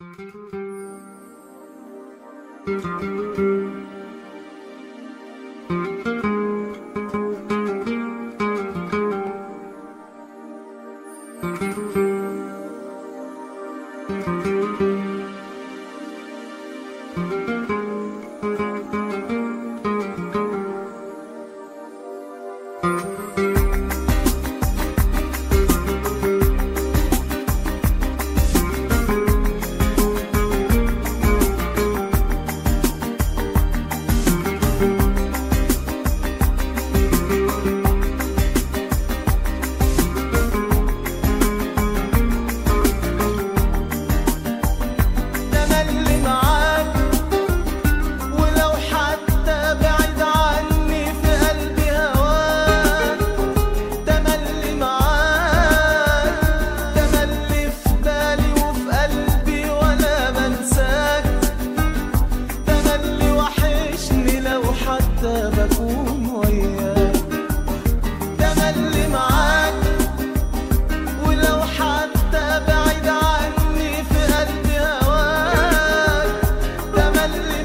تملي معاك ولو حتى بعيد عني في قلبي هواك تملي معاك تملي في بالي وفي قلبي ولا بنساك تملي وحشني لو حتى بكون وياك تملي معاك ولو حتى بعيد عني في قلبي هواك تملي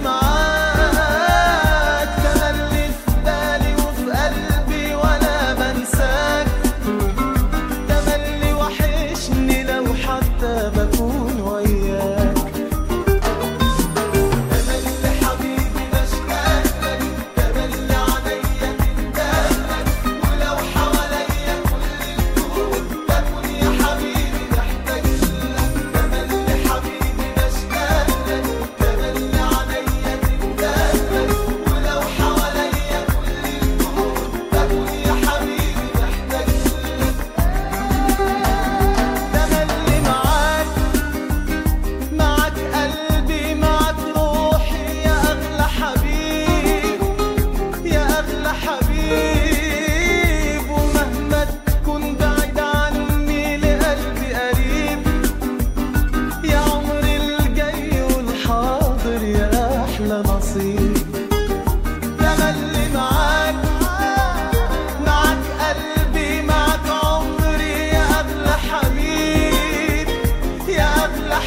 معاك تملي في بالي وفي قلبي ولا بنساك تملي وحشني لو حتى بكون وياك تملي حبيبي بشتاق لك تملي عليا تندهلك ولو حواليا كل الكون بكون يا حبيبي محتاج لك تملي حبيبي بشتاق لك تملي عليا تندهلك ولو حواليا كل الكون بكون يا حبيبي محتاج لك تملي معاك معك قلبي معك روحي يا أغلى حبيب يا أغلى حبيب ومهما تكون بعيد عني لقلبي قريب يا عمري الجاي والحاضر يا أحلى نصيب تملي معاك معك قلبي معك عمري يا أغلى حبيب يا أغلى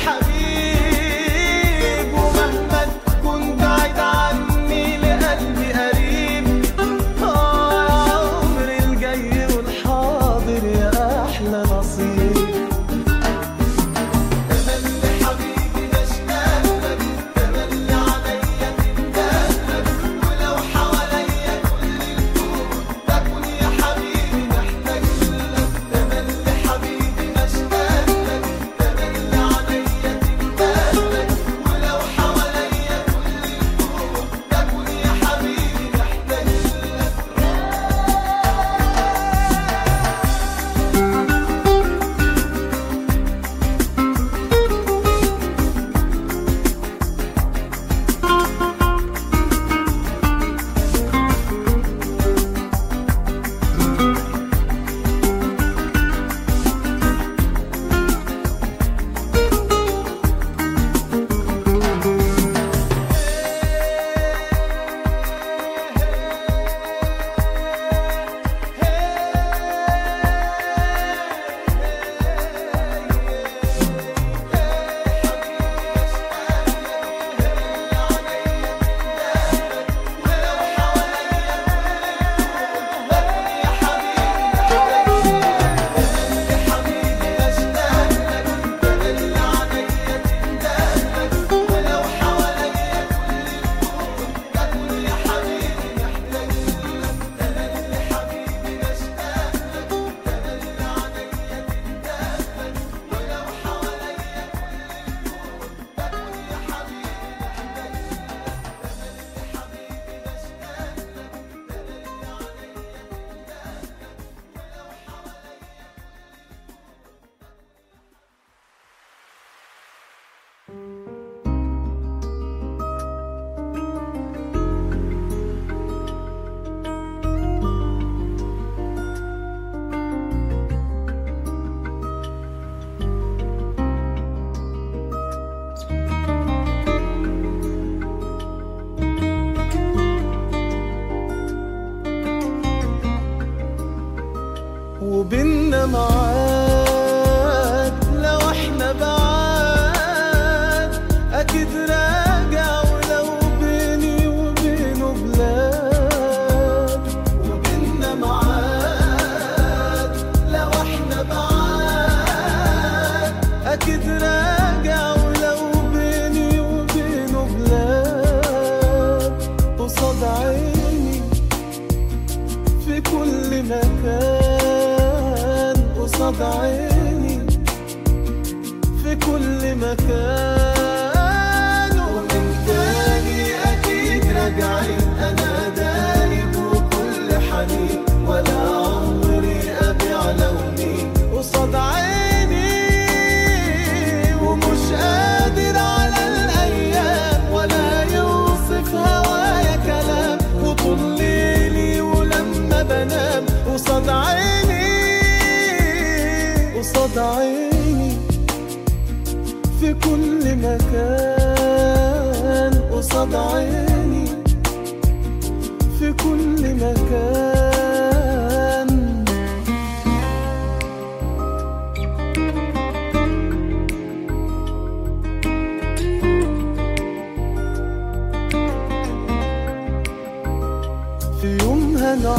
حبيب ومهما تكون بعيد عني لقلبي قريب آه يا عمري الجاي والحاضر يا أحلى نصيب تملي حبيبي بشتاق لك تملي عليا تندهلك ولو حواليا كل الكون بكون يا حبيبي محتاج لك تملي حبيبي بشتاق لك تملي عليا تندهلك ولو حواليا كل الكون بكون يا حبيبي محتاج لك وبيننا معاد لو احنا بعاد قصاد عيني في كل مكان ومن تاني أكيد راجعين أنا دايب وكل حنين ولا عمري أبيع لوني قصاد عيني ومش قادر على الأيام ولا يوصف هوايا كلام وطول ليلي ولما بنام قصاد عيني قصاد عيني في كل مكان قصاد عيني في كل مكان في يوم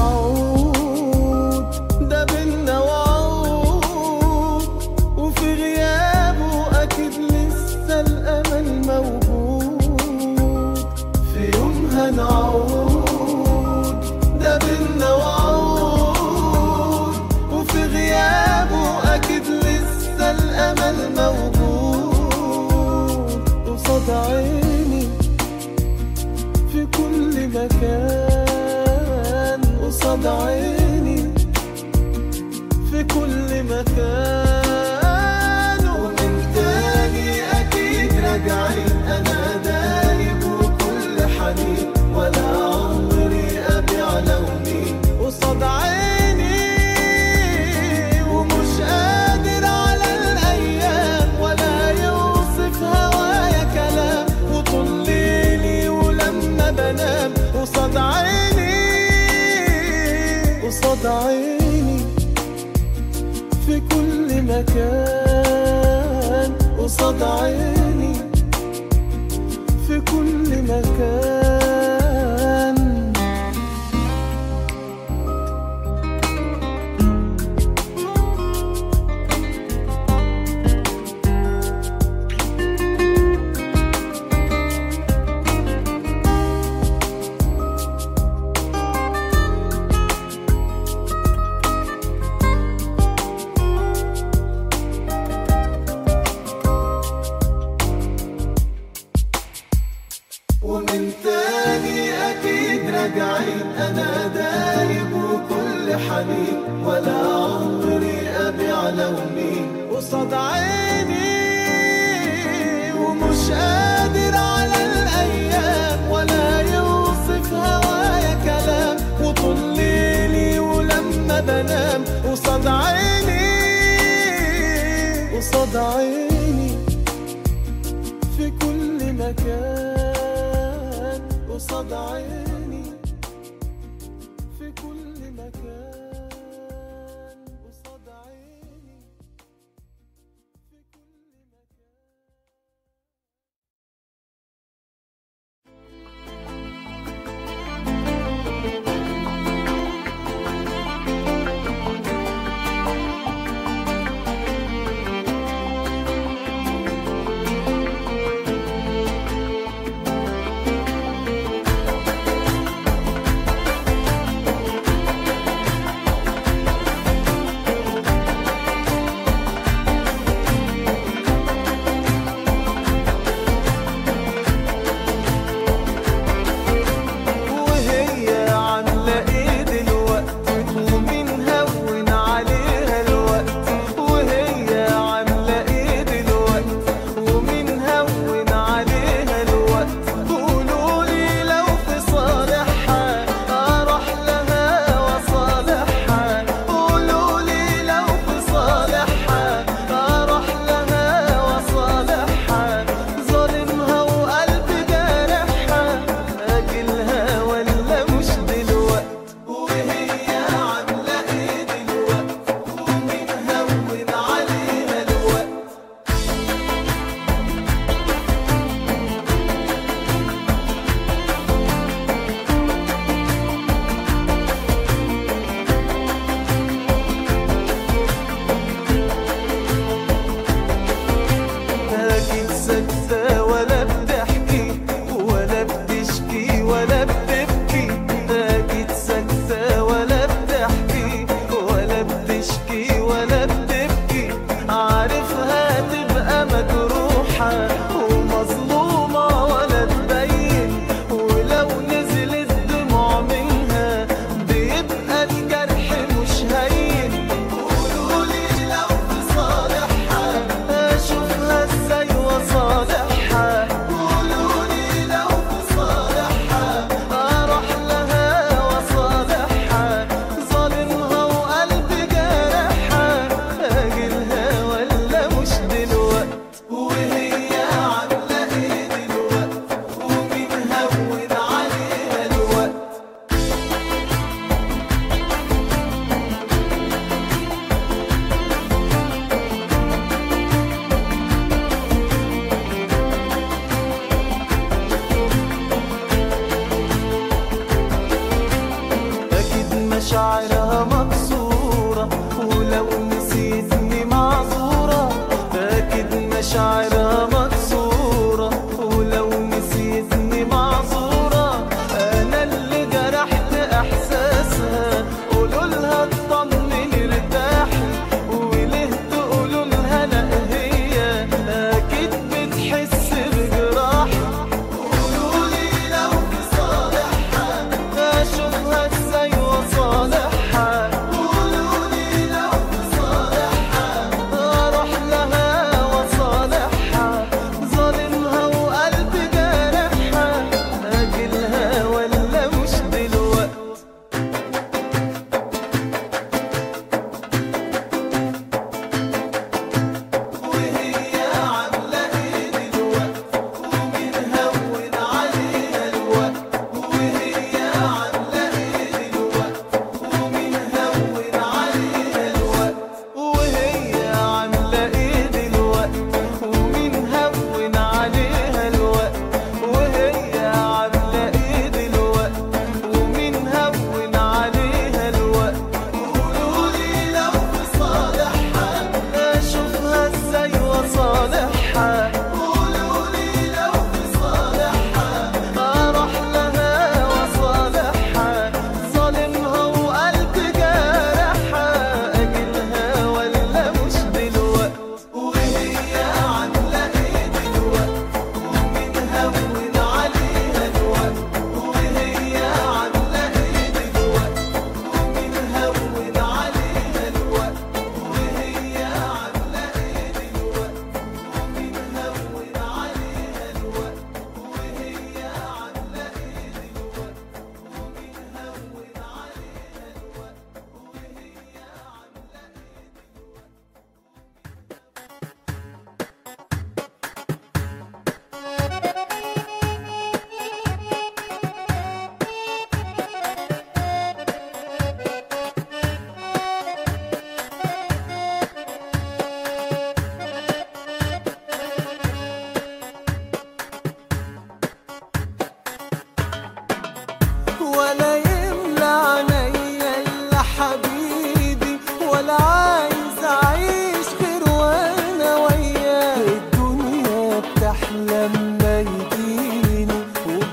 هنعود ده بينا وعود وفي غيابه أكيد لسه الأمل موجود في يوم هنعود ده بينا وعود وفي غيابه أكيد لسه الأمل موجود قصاد عيني في كل مكان قصاد عيني في كل مكان ومن تاني أكيد راجعين أنا دايب وكل حنين ولا عمري أبيع لوني قصاد عيني ومش قادر على الأيام ولا يوصف هوايا كلام وطول ليلي ولما بنام قصاد عيني قصاد عيني في كل مكان قصاد عيني في كل مكان ومن تاني أكيد راجعين أنا دايب وكل حنين ولا عمري أبيع لوني قصاد عيني ومش قادر على الأيام ولا يوصف هوايا كلام وطول ليلي ولما بنام قصاد عيني قصاد عيني في كل مكان قصاد عيني في كل مكان قصاد عيني في كل مكان وهي عاملة ايه دلوقتي ومين هون عليها الوقت وهي عاملة ايه دلوقتي ومين هون عليها الوقت قولولي لو في صالحها اروح لها وصالحها قولولي لو في صالحها اروح لها وصالحها ظالمها وقلبي جارحها اجلها ولا مش دلوقت وهي عامله ايه دلوقت ومين هون عليها الوقت أكيد سكتة ولا بتحكي ولا بتشكي ولا بتبكي أكيد سكتة ولا بتحكي ولا بتشكي ولا بتبكي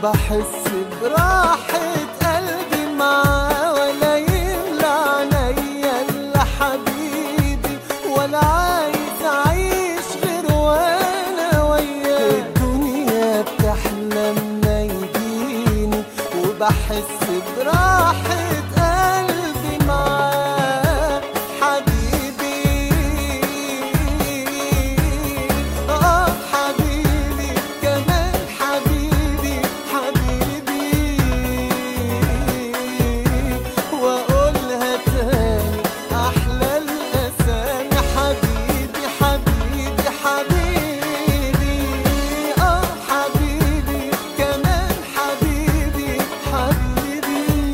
وبحس براحة قلبي معاه ولا يملى عينيا الا حبيبي ولا عايز اعيش غير وانا وياه الدنيا بتحلم ما يجيني وبحس براحة قلبي معاه حبيبي اه حبيبي كمان حبيبي حبيبي واقولها تاني احلى الاسامي حبيبي حبيبي حبيبي اه حبيبي كمان حبيبي حبيبي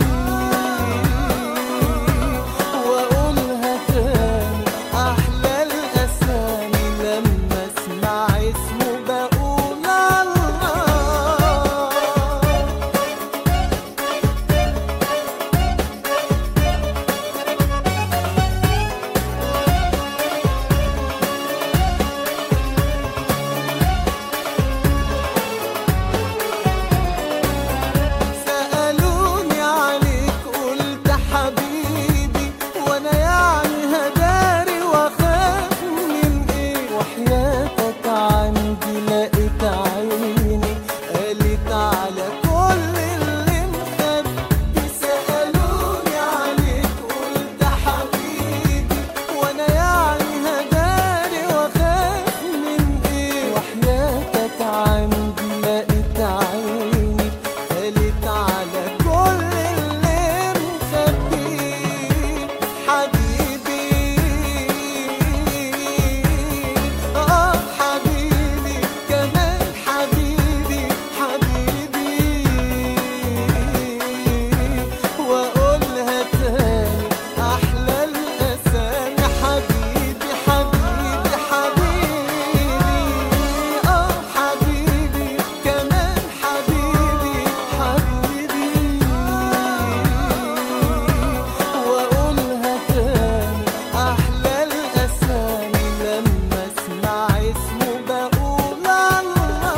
واقولها تاني احلى الاسامي لما اسمع اسمه بقول الله سألوني عليك قلت حبيبي وانا يعني هداري واخاف من ايه وحياتك عندي لقيت عيني قالت على كل اللي مخبي سألوني عليك قلت حبيبي وانا يعني هداري واخاف من ايه وحياتك عندي لقيت عيني قالت على كل اللي مخبيه حبيبي اه حبيبي كمان حبيبي حبيبي واقولها تاني احلى الاسامي حبيبي حبيبي حبيبي اه حبيبي كمان حبيبي حبيبي واقولها تاني احلى الاسامي لما اسمع اسمه بقول الله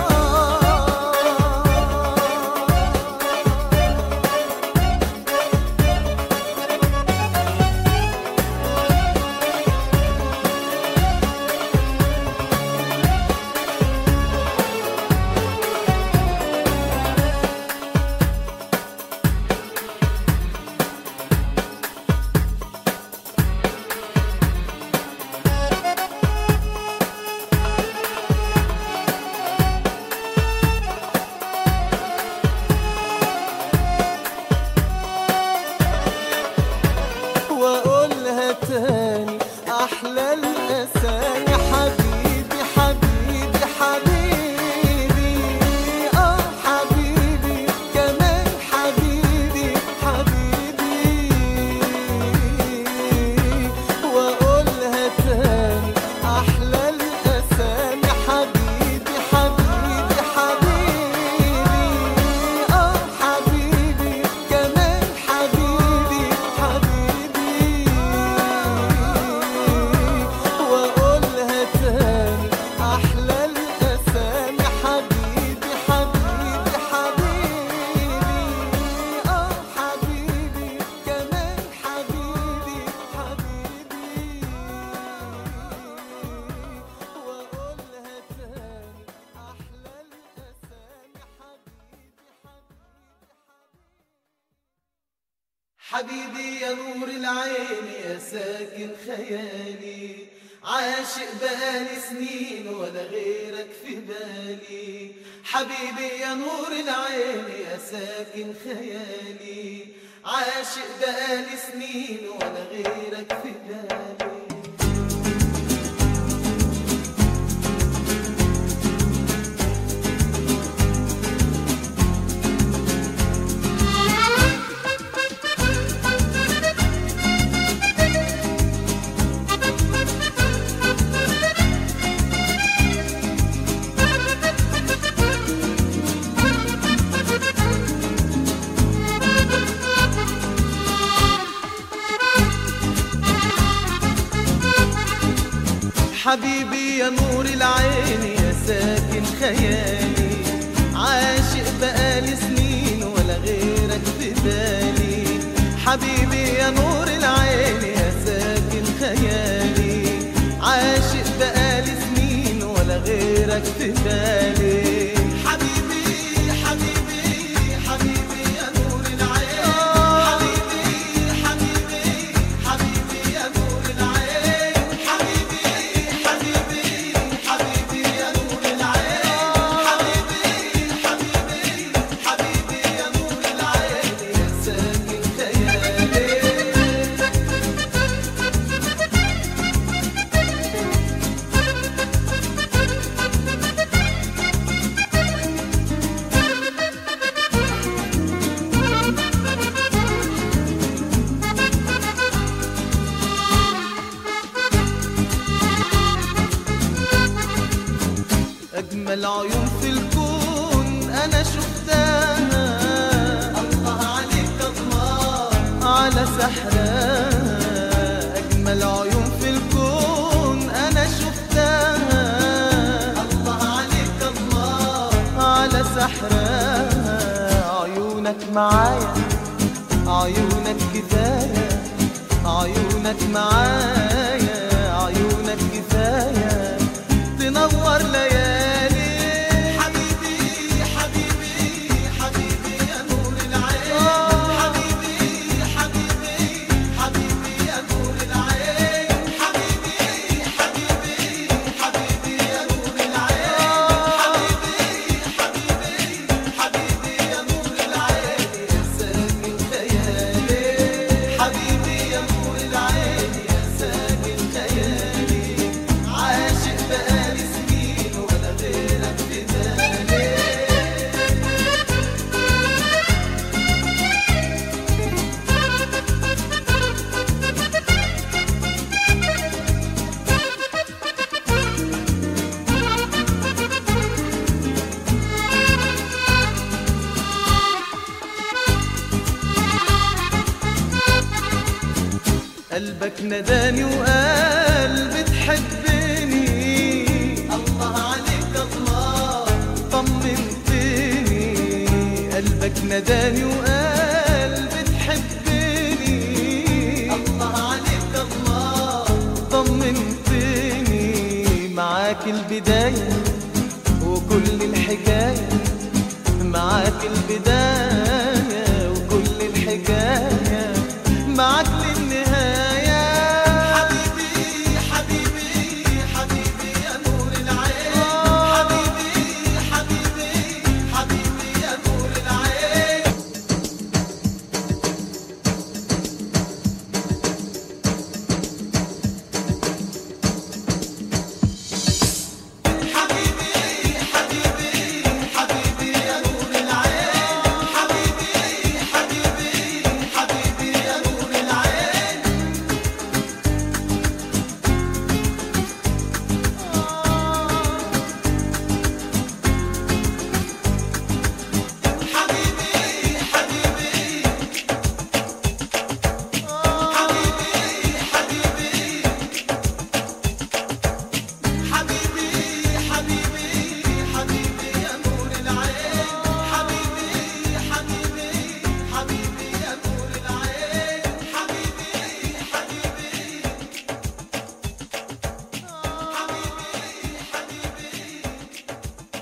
واقولها تاني احلى الاسامي حبيبي حبيبي حبيبي اه حبيبي كمان حبيبي حبيبي واقولها تاني احلى الاسامي حبيبي حبيبي حبيبي اه حبيبي كمان حبيبي حبيبي واقولها تاني احلى الاسامي حبيبي حبيبي حبيبي اه حبيبي كمان حبيبي حبيبي واقولها تاني احلى الاسامي حبيبي حبيبي يا نور العين يا ساكن خيالي عاشق بقالي سنين ولا غيرك في بالي حبيبي يا نور العين يا ساكن خيالي عاشق بقالي سنين ولا غيرك في بالي حبيبي يا نور العين يا ساكن خيالي عاشق بقالي سنين حبيبي يا نور العين يا ساكن خيالي عاشق بقالي سنين ولا غيرك في بالي حبيبي حبيبي حبيبي يا نور العين حبيبي حبيبي حبيبي يا نور العين حبيبي حبيبي حبيبي يا نور العين حبيبي حبيبي حبيبي يا نور العين يا ساكن خيالي أجمل عيون في الكون أنا شفتها الله عليك الله على سحرها أجمل عيون في الكون أنا شفتها الله عليك الله على سحرها عيونك معايا عيونك كفاية عيونك معايا عيونك كفاية تنور ليالي حبيبي حبيبي حبيبي يا نور العين حبيبي حبيبي حبيبي يا نور العين حبيبي حبيبي حبيبي يا نور العين حبيبي حبيبي حبيبي يا نور العين يا ساكن خيالي حبيبي يا نور العين يا ساكن خيالي عاشق بقالي سنين ولا غيرك في بالي قلبك نداني وقال بتحبني الله عليك الله طمنتني قلبك نداني وقال بتحبني الله عليك الله طمنتني معاك البداية وكل الحكاية معاك البداية وكل الحكاية معاك للنهاية حبيبي حبيبي حبيبي يا نور العين حبيبي حبيبي حبيبي يا نور العين حبيبي حبيبي حبيبي يا نور العين حبيبي حبيبي حبيبي يا نور العين حبيبي حبيبي حبيبي حبيبي حبيبي حبيبي حبيبي يا نور العين حبيبي حبيبي حبيبي يا نور العين حبيبي حبيبي حبيبي حبيبي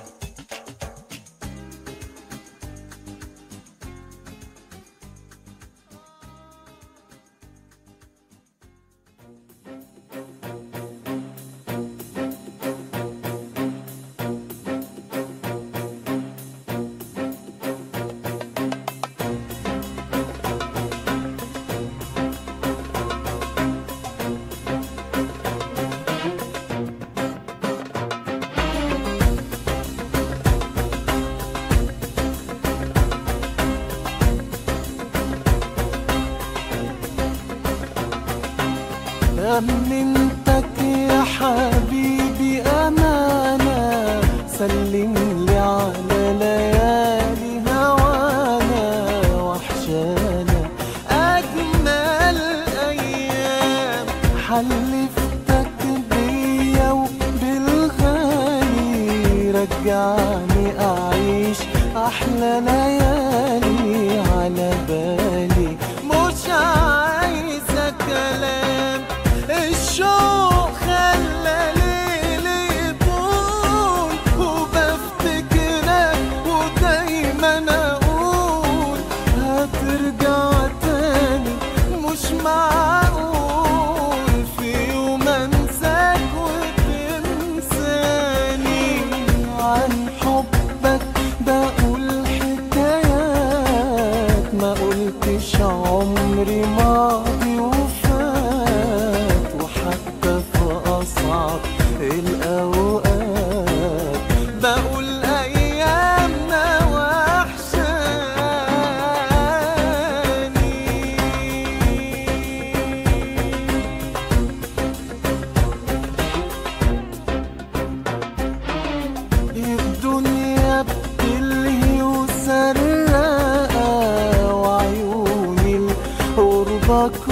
أمنتك يا حبيبي أمانة سلم لي على ليالي هوانا وحشانا أجمل أيام حلفتك بيا وبالغالي رجعني أعيش أحلى ليالي على بالي مش عايزة كلام الشوق خلى ليلي يطول وبفتكرك ودايما اقول هترجع تاني مش معقول في يوم انساك وتنساني عن حبك بقول حكايات ما قلتش عمري ماضي وفات وحتى في أصعب الأوقات بقول أيامنا وحشاني الدنيا بتلهي وسرقة وعيوني لقربك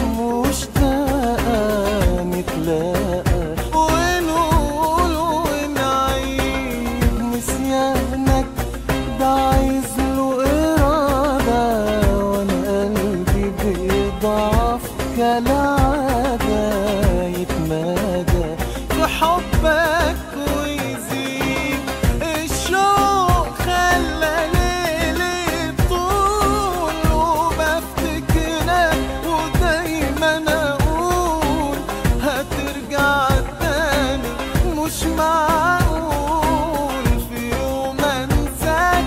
مشتاقة نتلاقى ونقول ونعيد نسيانك ده عايز له إرادة وأنا قلبي بيضعف كالعادة يتمادى في حبك ويزيد الشوق خلى ليلي طول وبفتكرك ودايما اقول هترجع تاني مش معقول في يوم انساك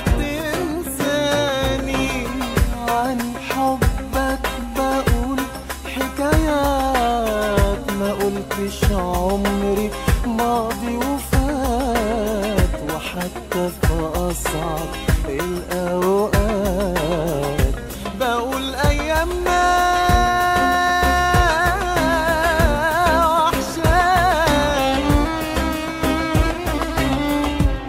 وتنساني عن حبك بقول حكايات ما قلتش عمري ماضي وفات وحتى في أصعب الأوقات بقول أيامنا وحشاني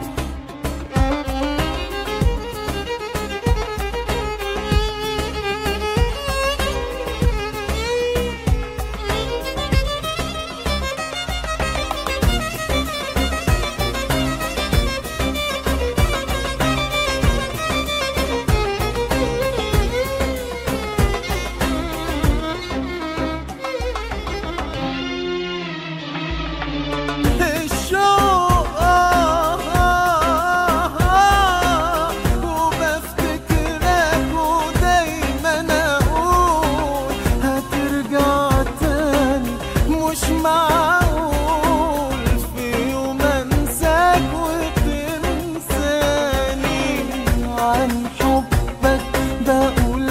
الشوق آه آه آه وبفتكرك ودايما أقول هترجع تاني مش معقول في يوم أنساك وتنساني عن حبك بقول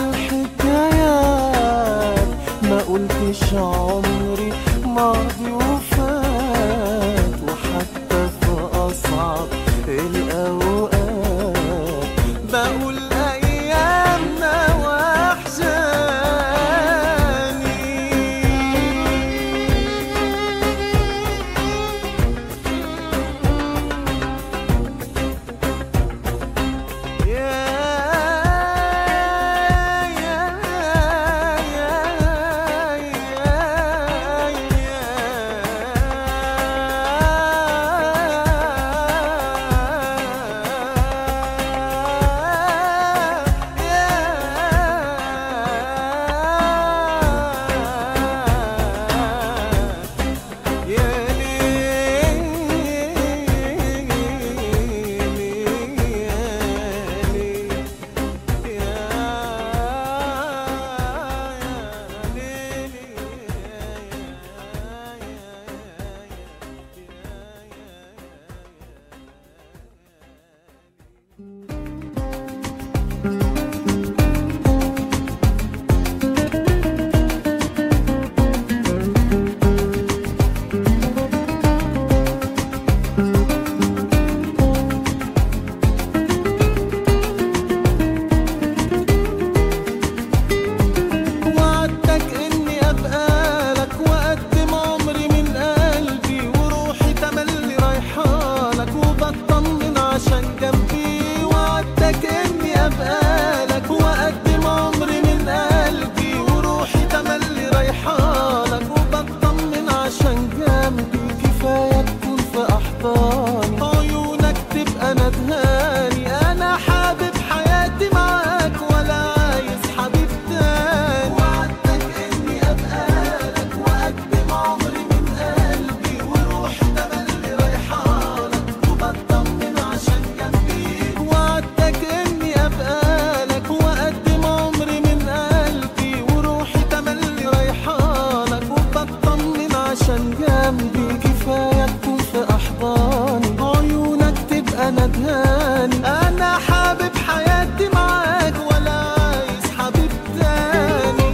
حكايات ما قلتش عمري ماضي وفات وحتى في أصعب الأوقات بقول أيامنا وحشاني وعدتك اني ابقى لك واقدم عمري من قلبي وروحي تملي رايحالك وبطمن عشان جنبي وعدتك اني ابقى لك واقدم عمري من قلبي وروحي تملي رايحالك وبطمن عشان جنبي كفايه تكون في احضاني عيونك تبقى ندهاني انا حابب حياتي معاك ولا عايز حبيب تاني ندهاني انا حابب حياتي معاك ولا عايز حبيب تاني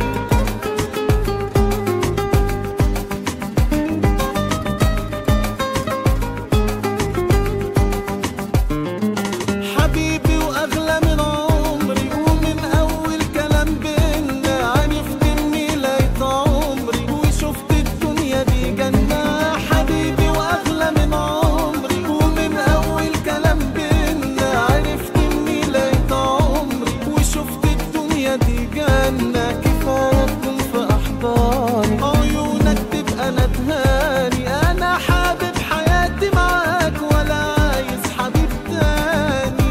حبيبي واغلى من عمري ومن اول كلام بينا عرفت اني لقيت عمري وشفت الدنيا دي جنة حبيبي واغلى من عمري ومن اول كلام بينا عرفت اني لقيت عمري وشفت الدنيا دي جنة كفاية تكون في احضاني عيونك تبقى ندهاني انا حابب حياتي معاك ولا عايز حبيب تاني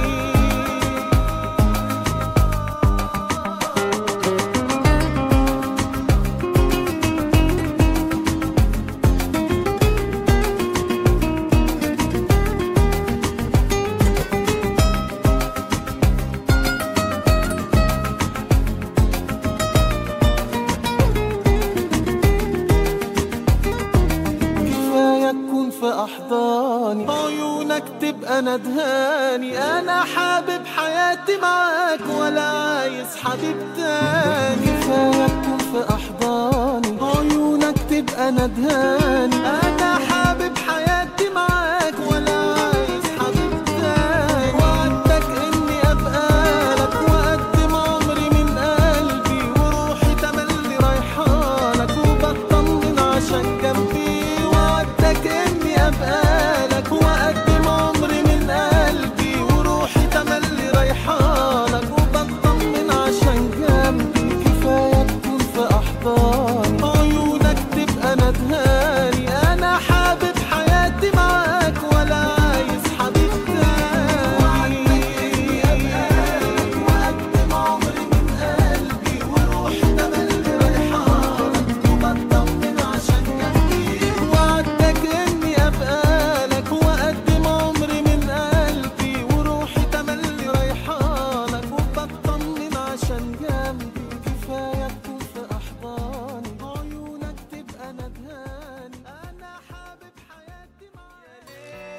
كفاية تكون في أحضاني عيونك تبقى ندهاني أنا حابب حياتي معاك ولا عايز حبيب تاني كفاية تكون في أحضاني عيونك تبقى ندهاني أنا حابب حياتي معاك ولا عايز حبيب تاني وعدتك إني أبقى لك وأقدم عمري من قلبي وروحي تملي رايحالك وبطمن عشان جنبي وعدتك إني أبقى لك وأقدم عمري من قلبي وروحي تملي رايحالك وبطمن عشان جنبي كفاية تكون في أحضاني عيونك تبقى ندهاني أنا حابب حياتي معاك ولا عايز حبيب تاني وعدتك إني أبقى لك وأقدم عمري من قلبي وروحي تملي رايحالك وبطمن عشان جنبي وعدتك إني أبقى لك وأقدم عمري من قلبي وروحي تملي رايحالك وبطمن عشان جنبي كفاية تكون في أحضاني عيونك تبقى ندهاني أنا حابب حياتي معاك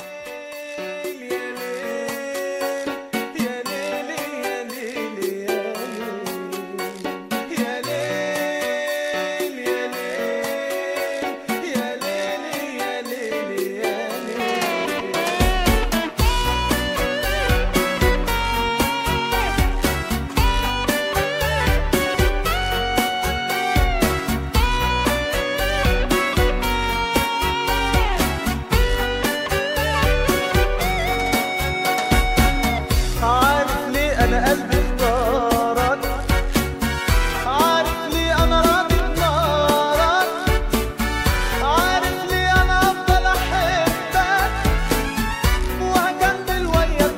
يا ليل يا ليل يا ليل يا ليل يا ليل يا ليل يا ليل عارف ليه انا قلبي اختارك عارف ليه انا راضي بنارك عارف ليه انا افضل احبك وهكمل وياك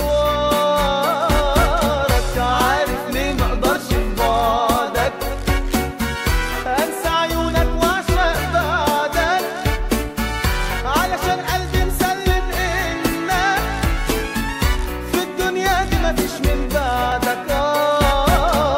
مشوارك عارف ليه ما اقدرش في بعدك انسى عيونك واعشق بعدك علشان قلبي مسلم انك في الدنيا دي مفيش من بعدك آه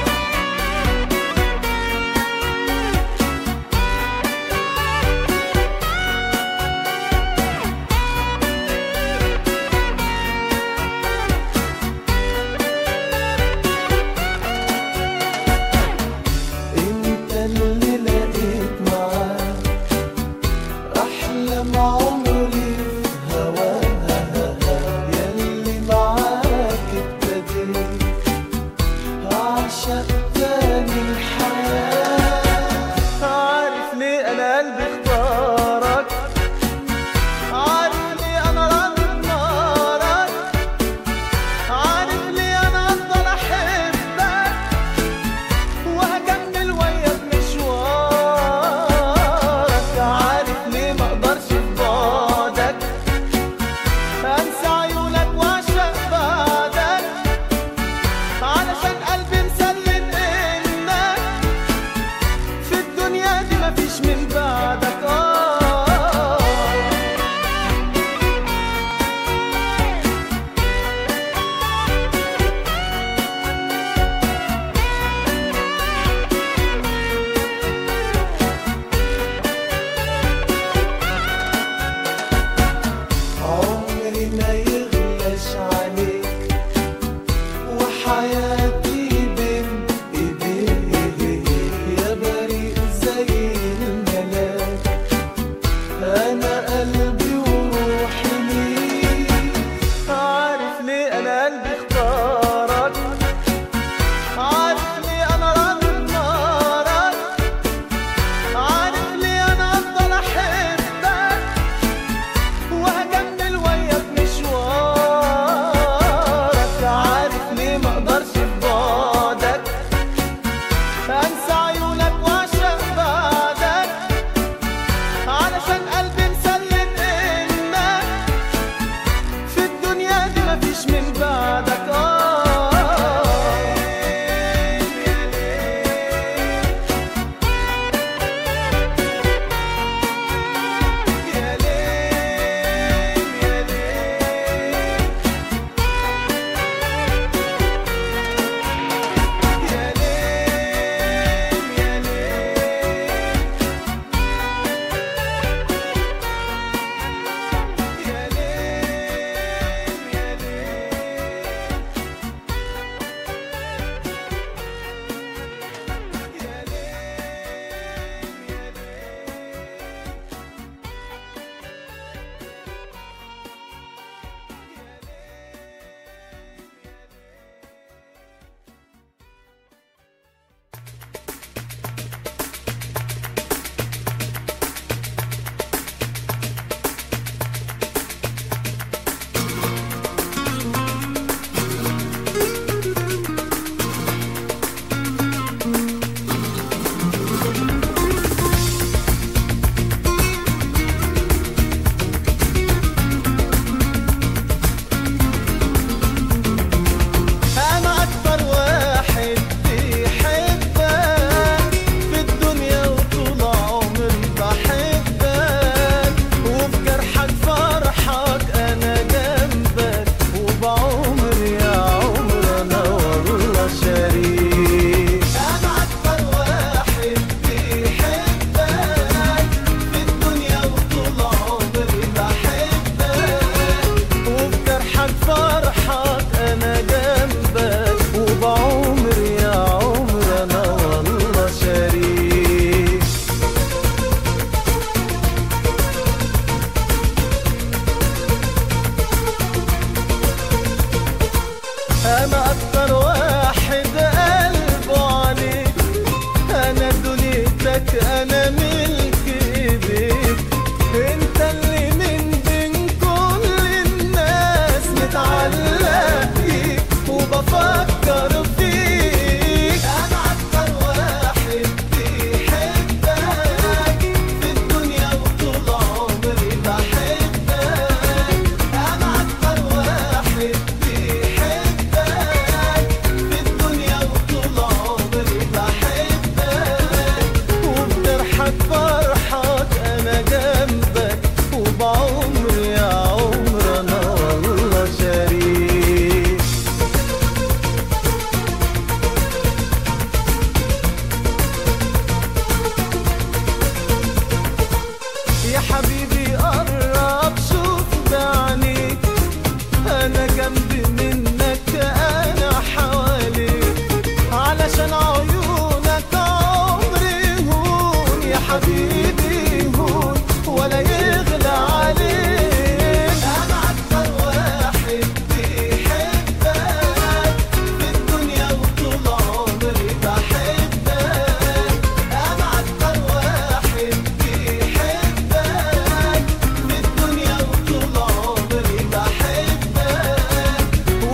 انت اللي لقيت معاك احلم عمري في هواها ياللي معاك ابتديت مفيش من بعدك آه يا ليل يا ليل يا ليل يا ليل يا ليل يا ليل يا ليل يا ليل أنا أكتر واحد بيحبك في الدنيا وطول عمري بحبك وفي جرحك فرحك أنا جنبك وبعمري يا عمر أنا والله شريك أنا أكتر واحد بيحبك في الدنيا وطول عمري بحبك وفي جرحك فرحك انا جنبك وبعمري يا عمر انا والله شريك انا اكتر واحد قلبه عليك انا دنيتك انا ملك ايديك انت اللي من بين كل الناس متعلق بيك وبفكر فيك انا اكتر واحد بيحبك في الدنيا وطول عمري بحبك انا اكتر واحد بيحبك في الدنيا وطول عمري بحبك وبجرحك فرحك انا جنبك وبعمري يا عمر انا والله شريك يا حبيبي قرب شوف بعينيك انا جنبي منك انا حواليك علشان عيونك عمري هون يا حبيبي هون ولا يغلى عليك انا اكتر واحد بيحبك في الدنيا وطول عمري بحبك انا اكتر واحد بيحبك في الدنيا وطول عمري بحبك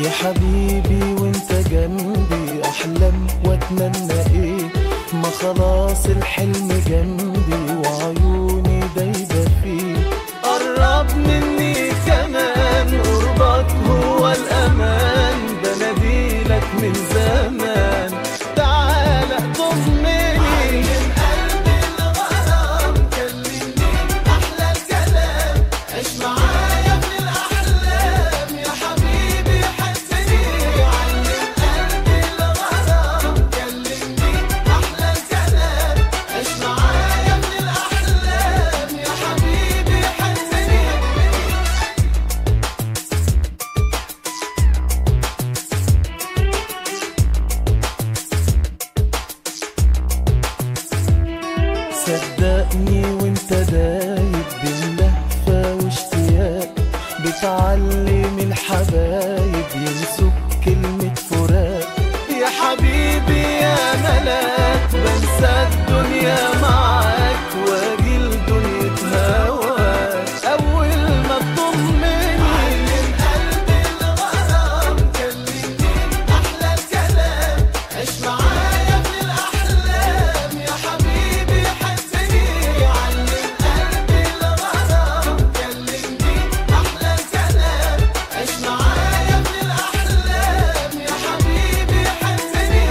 يا حبيبي وانت جنبي احلم واتمنى ايه ما خلاص الحلم جنبي وعيوني دايبه فيه قرب مني كمان قربك هو الامان بناديلك من زمان تعالى ضمني علم قلبي الغرام كلمني احلى الكلام عيش معايا من الاحلام يا حبيبي حسني علم قلبي الغرام كلمني احلى الكلام عيش معايا من الاحلام يا حبيبي حسني صدقني وانت دايب بين لهفة واشتياق بتعلم الحبايب ينسوك كلمة فراق يا حبيبي يا ملاك بنسى الدنيا معاك واجي لدنيا هواك اول ما تضمني علم قلبي الغرام كلمني احلى الكلام عيش معايا من الاحلام يا حبيبي حسني علم قلبي الغرام كلمني احلى الكلام عيش معايا من الاحلام يا حبيبي حسني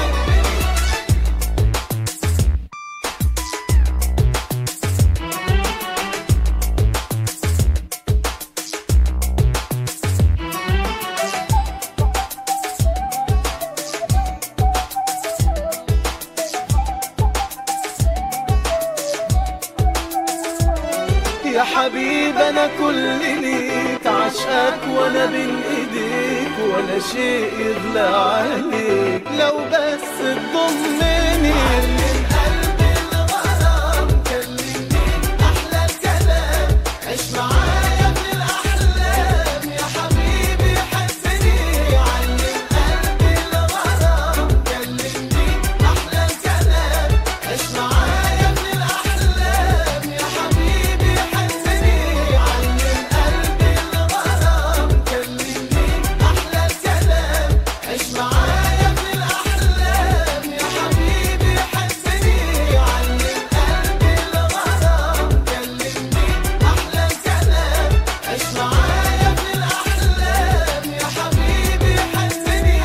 يا حبيب انا كل ليك عشقك وانا بين ايديك ولا شيء يغلى عليك لو بس تضمني من قلبي الغرام كلمني احلى الكلام عيش معايا من الاحلام يا حبيبي حسني علم قلبي الغرام كلمني احلى الكلام عيش معايا من الاحلام يا حبيبي حسني علم قلبي الغرام كلمني احلى الكلام عيش معايا من الاحلام يا حبيبي حسني علم قلبي الغرام كلمني احلى الكلام عيش معايا من الاحلام يا حبيبي حسني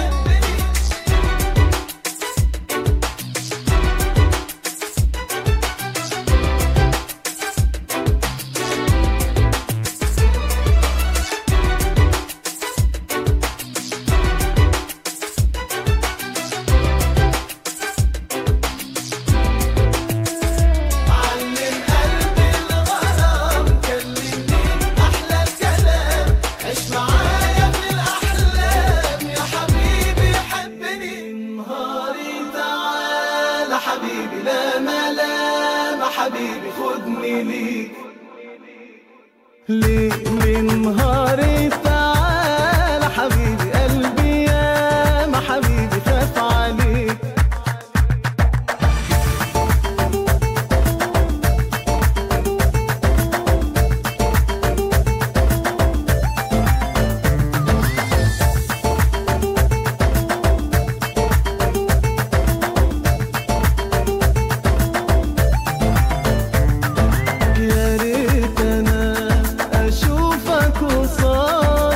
علم قلبي الغرام كلمني احلى الكلام عيش معايا من الاحلام يا حبيبي حبني نهاري تعالى حبيبي لا ملام حبيبي خدني ليك ليه من نهاري تعالى حبيبي قلبي يا ما حبيبي خاف عليك يا ريت انا اشوفك وصار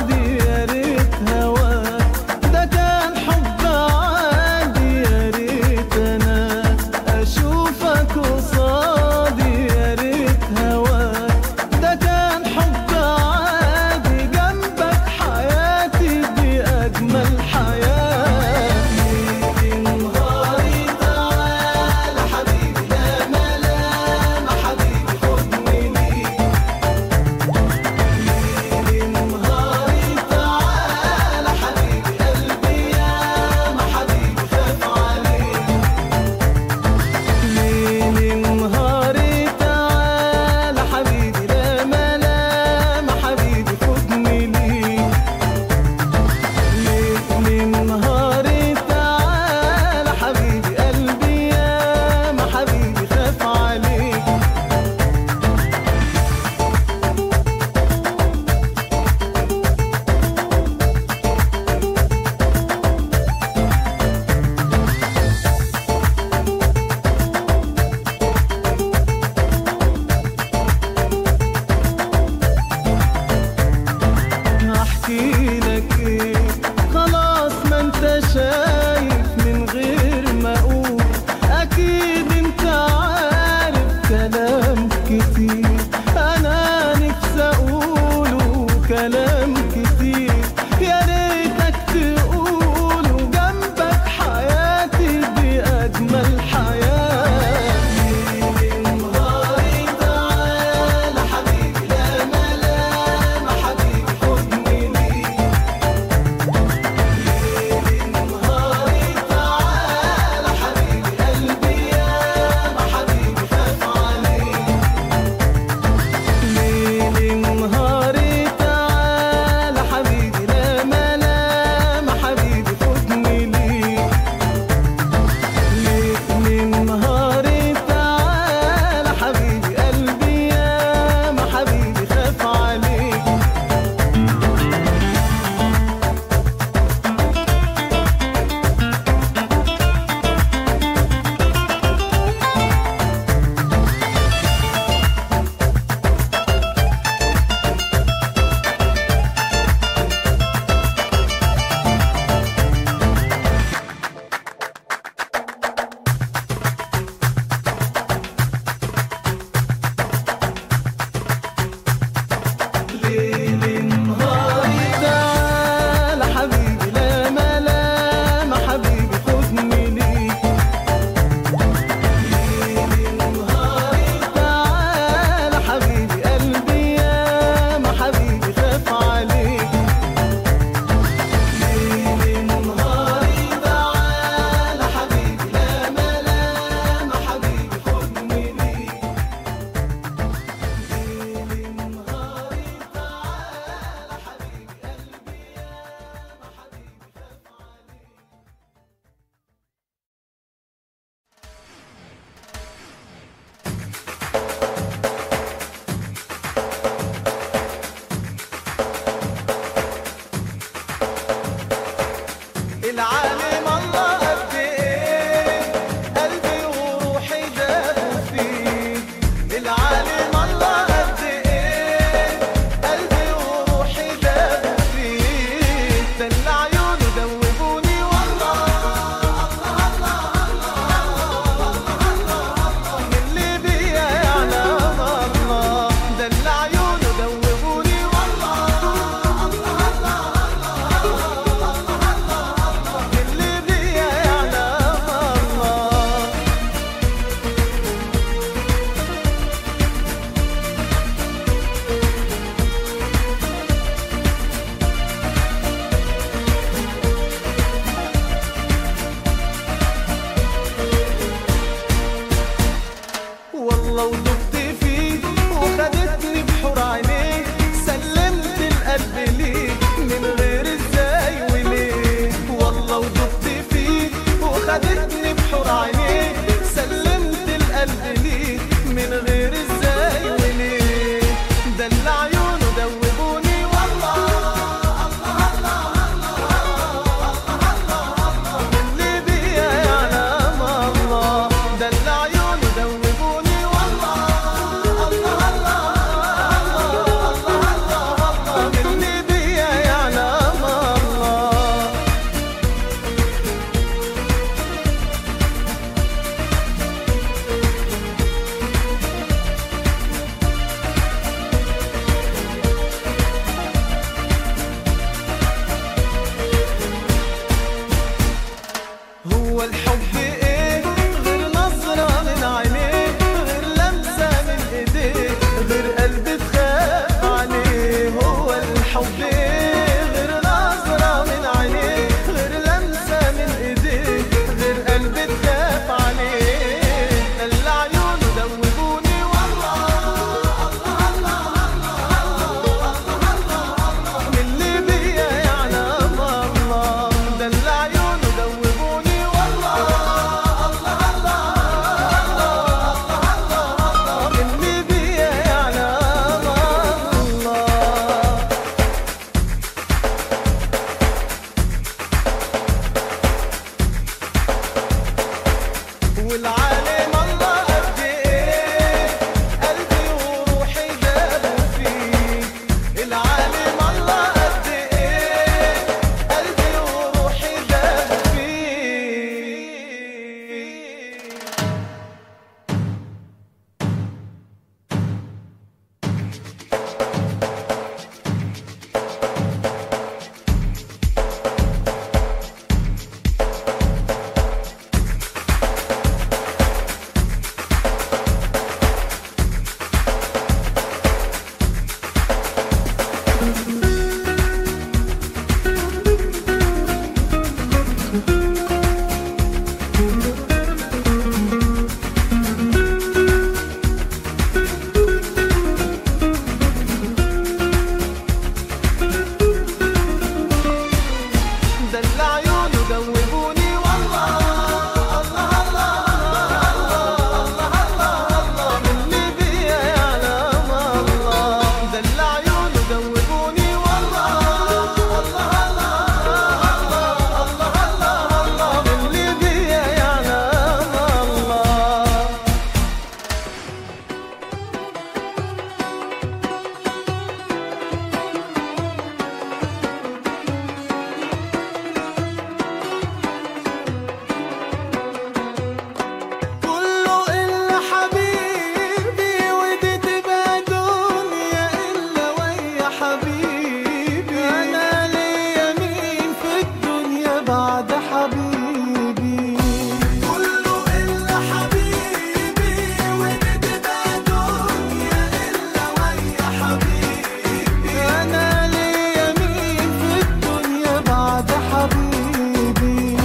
حبيبي أنا ليا مين في الدنيا بعد حبيبي كله إلا حبيبي ونتبقى دنيا إلا ويا حبيبي أنا ليا مين في الدنيا بعد حبيبي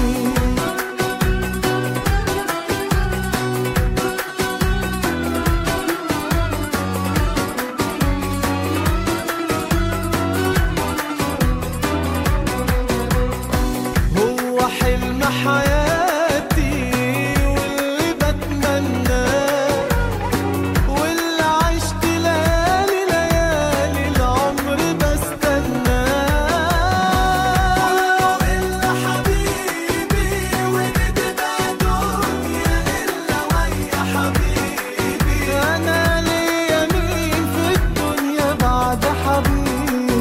هو حلم حياتي واللي بتمناه واللي عشت ليالي ليالي العمر بستناه كله إلا حبيبي ونتبقى دنيا إلا ويا حبيبي أنا ليا مين في الدنيا بعد حبيبي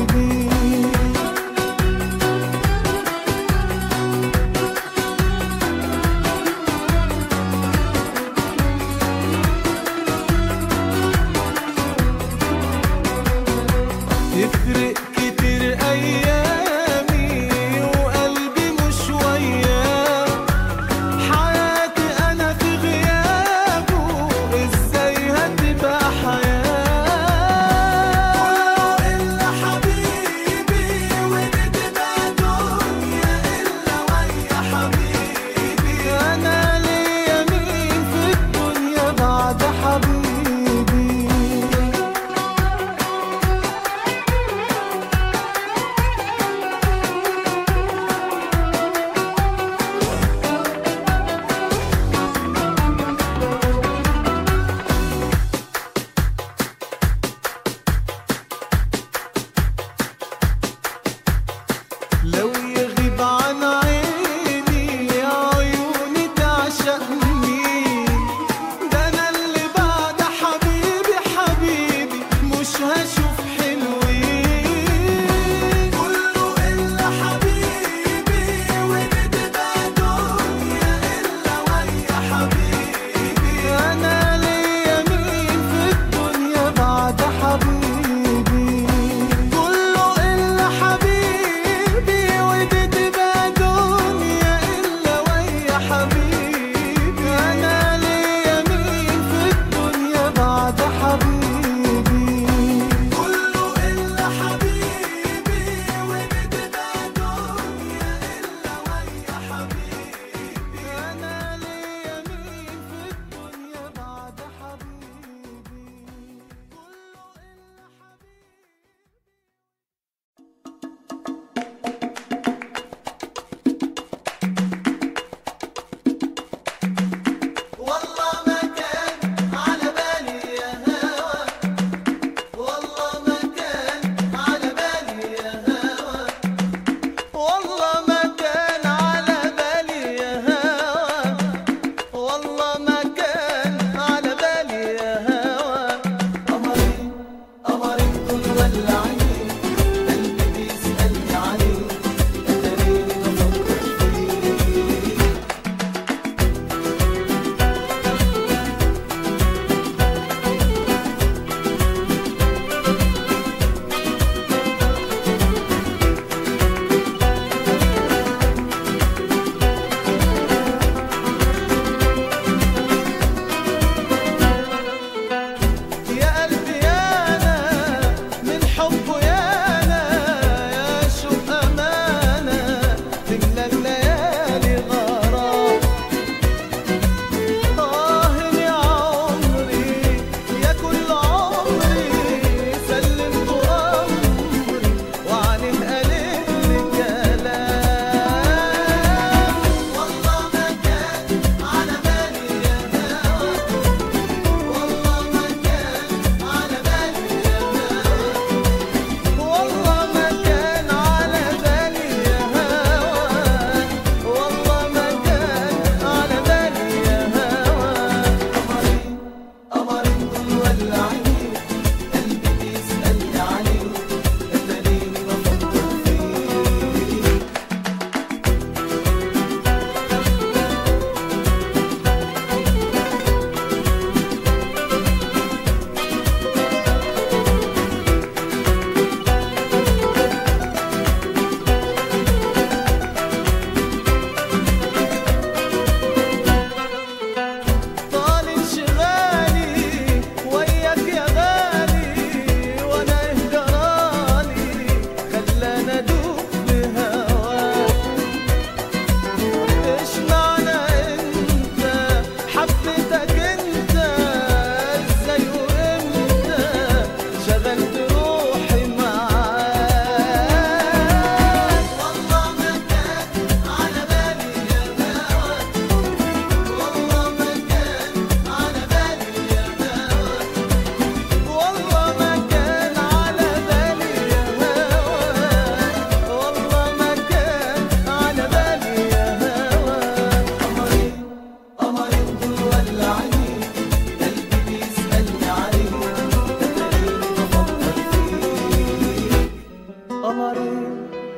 تفرق كتير ايامي وقلبي مش وياه حياتي انا في غيابه ازاي هتبقى حياه كله الا حبيبي ونتبقى دنيا الا ويا حبيبي انا ليا مين في الدنيا بعد حبيبي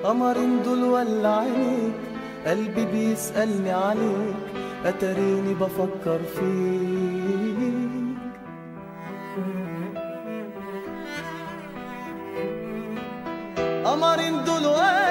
قمر دول ولا عينيك قلبي بيسألني عليك أتريني بفكر فيك قمر دول ولا